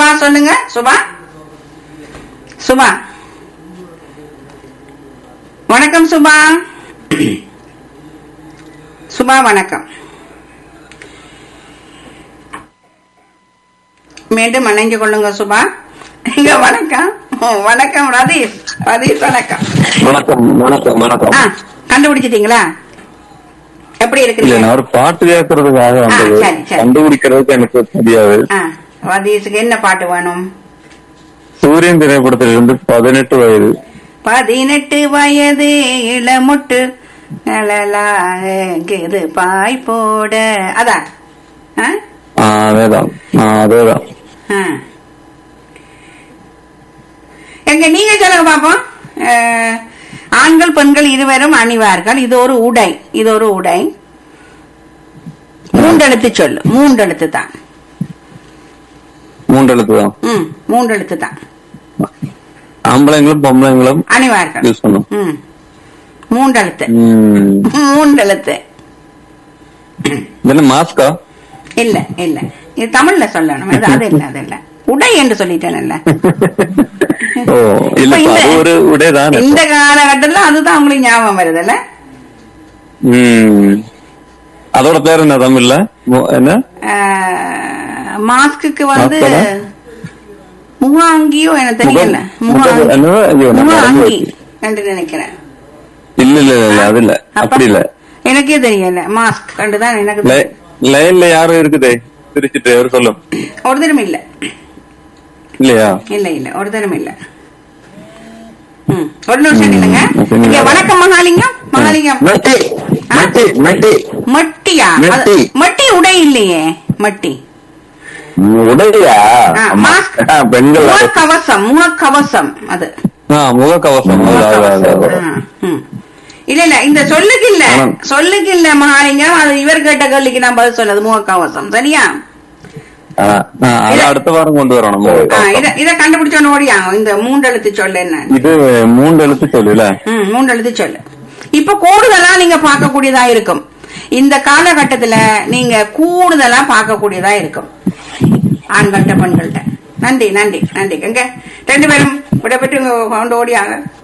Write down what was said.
சுபா சொல்லுங்க சுபா சுபா வணக்கம் சுபா சுபா வணக்கம் மீண்டும் இணைஞ்சு கொள்ளுங்க சுபா இங்க வணக்கம் ஓ, வணக்கம் ரதீஷ் ரதீஷ் வணக்கம் வணக்கம் வணக்கம் வணக்கம் ஆ கண்டுபிடிச்சிட்டீங்களா எப்படி இல்ல இருக்கிறீங்க நான் ஒரு பாட்டு கேட்கறதுக்காக வந்தது சரி, சரி. கண்டுபிடிக்கிறதுக்கு எனக்கு தெரியாது ஆ ரதீஷுக்கு என்ன பாட்டு வேணும் சூரியன் திரைப்படத்திலிருந்து பதினெட்டு வயது பதினெட்டு வயது இளமுட்டு நலலாக இது பாய் போட அதான் ஆ? ஆ, அதேதான் ஆ, அதேதான் ஆ. எங்க நீங்க சொல்லுங்க பாப்போம் அஹ், ஆண்கள் பெண்கள் இருவரும் அணிவார்கள் இது ஒரு உடை இது ஒரு உடை மூன்றெழுத்து சொல்லு மூன்றெழுத்து தான் மூன்று எழுத்து தான் ம் மூன்றெழுத்து தான் ஆம்பளைங்களும் பொம்பளைங்களும் அணிவார்கள் யூஸ் பண்ணும் ம் மூன்றெழுத்து ம். மூன்றெழுத்து இது என்ன மாஸ்கா இல்ல இல்ல இது தமிழ்ல சொல்லணும் அது அது இல்ல அது இல்ல உடை என்று சொல்லிட்டேன்ல ஓ இல்ல இப்ப அது ஒரு உடைதான் இந்த காலகட்டத்துல அதுதான் உங்களுக்கு ஞாபகம் வருதுல்ல ம். அதோட பேர் என்ன தமிழ்ல மு- என்ன ஆஹ், மாஸ்க்குக்கு வந்து மாஸ்கா? முகாங்கியோ எனக்கு தெரியல முகம் முகம் முகாங்கி என்னவோ ஐயோ, நான் மறந்து முகாங்கி போச்சு. என்று நினைக்கிறேன் இல்ல இல்ல இல்ல, இல்ல அது இல்ல அப்ப அப்படி இல்ல எனக்கே தெரியல மாஸ்க் கண்டுதான் எனக்கு லை- தெரியும். லைன்ல யாரும் இருக்குதே சிரிச்சிட்டு அவர் சொல்லும் ஒரு தினம் இல்ல இல்லையா இல்ல இல்ல ஒரு தினம் இல்ல ம், ஒரு நிமிஷம் இல்லைங்க அப்ப நீங்க- இங்க வணக்கம் மகாலிங்கம் மகாலிங்கம் மட்டி மட்டி மட்டி மட்டியா அது- மட்டி. மட்டி உடை இல்லையே மட்டி உடையா ஆ, ஆமா. மாஸ்க். ஆ, பெண்கள் அது. முகக்கவசம் முகக்கவசம் அது ஆ, முகக்கவசம் அது, அது, அது, அது. ஆ, ம். இல்ல இல்ல இந்த சொல்லுக்கு இல்ல ஆமா. சொல்லுக்கு இல்ல மகாலிங்கம் அது இவர் கேட்ட கேள்விக்கு நான் பதில் சொன்னது முகக்கவசம் சரியா ஆ, ஆ, அது அடுத்த வாரம் கொண்டு வரணும் ஆ, முகக்கவசம். இத இத கண்டுபிடிச்சோன்னு ஓடியாங்க இந்த மூன்றெழுத்து சொல்லு என்ன இது மூன்று எழுத்து சொல்லல ம், மூன்றெழுத்து சொல்லு இப்ப கூடுதலா நீங்க பார்க்கக்கூடியதா இருக்கும் இந்த காலகட்டத்துல நீங்க கூடுதலா பார்க்கக்கூடியதா இருக்கும் ஆண்கள்ட்ட பெண்கள்ட்ட நன்றி நன்றி நன்றி எங்க ரெண்டு பேரும் விடப்பட்டு கொண்டு ஓடியாங்க